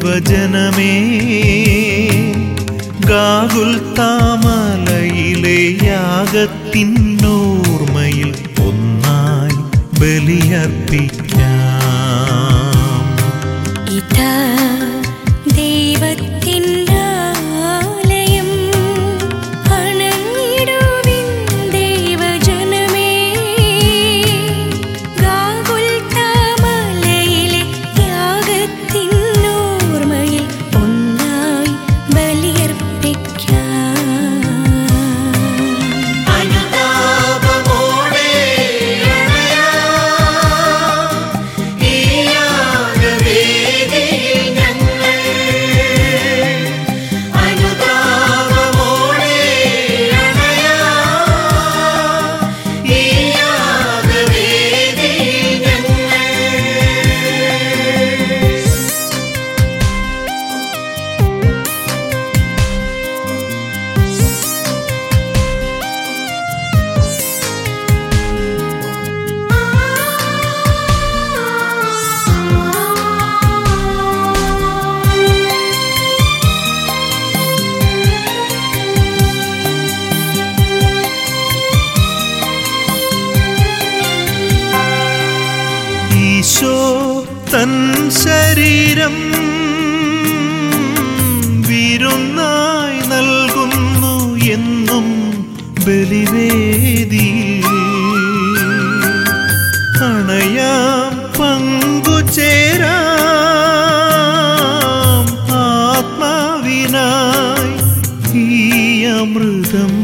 ദൈവജനമേ ഗാകുൽ താമലയിലെ യാഗത്തിനോർമ്മയിൽ ഒന്നായി ബലിയർപ്പിക്കാം ഇതാ ദൈവത്തിനാലയം അണഞ്ഞിടുവിൻ ദൈവജനമേ ഗാകുൽത്താമലയിലെ യാഗത്തിനോർമ്മയിൽ ഒന്നായി ബലിയർപ്പിക്കാം അനുതാപമോടെ അണയാം ഈ യാഗവേദിയിൽ ഞങ്ങൾ. അനുതാപമോടെ അണയാം ഈ യാഗവേദിയിൽ ഞങ്ങൾ. ഈശോ തൻ ശരീരം വിരുന്നായി നൽകുന്നു എന്നും ബലിവേദി അണയാം പങ്കുചേരാം ആത്മാവിനായി ഈ അമൃതം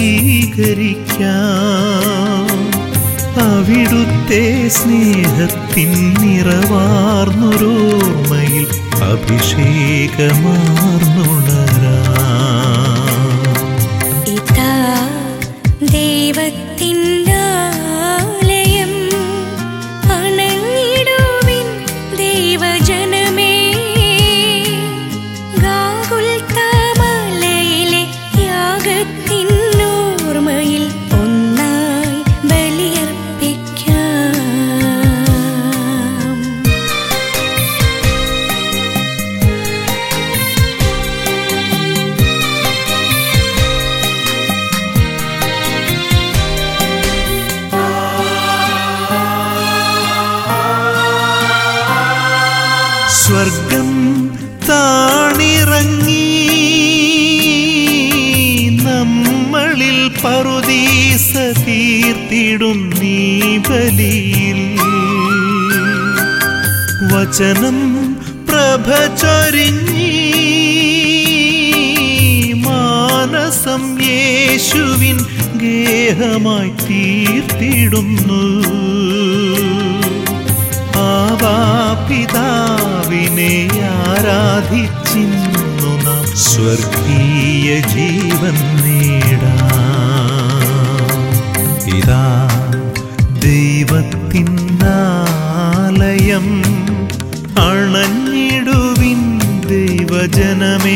സ്വീകരിക്കാം അവിടുത്തെ സ്നേഹത്തിൻ നിറവാർന്നൊരോർമ്മയിൽ അഭിഷേകമാർന്നുണരാം ഇതാ ദൈവത്തിനാലയം അണഞ്ഞിടുവിൻ ദൈവജനമേ ഗാകുൽത്താമലയിലെ യാഗത്തിനോർമ്മയിൽ ഒന്നായി ബലിയർപ്പിക്കാം സ്വർഗം താണിറങ്ങി നമ്മളിൽ പറുദീസ തീർത്തിടും നീ ബലിയിൽ വചനം പ്രഭ ചൊരിഞ്ഞി മാനസം യേശുവിൻ ഗേഹമായി തീർത്തിടുന്നു ആവാപിതാവിനെ ആരാധിച്ചിന്നു നാം സ്വർഗീയ ജീവൻ നേടാം ഇതാ ദൈവത്തിനാലയം അണഞ്ഞിടുവിൻ ദൈവജനമേ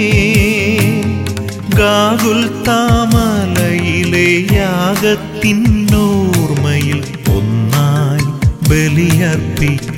ഗാകുൽ താമലയിലെ യാഗത്തിനോർമ്മയിൽ ഒന്നായി ബലിയർപ്പിക്കാം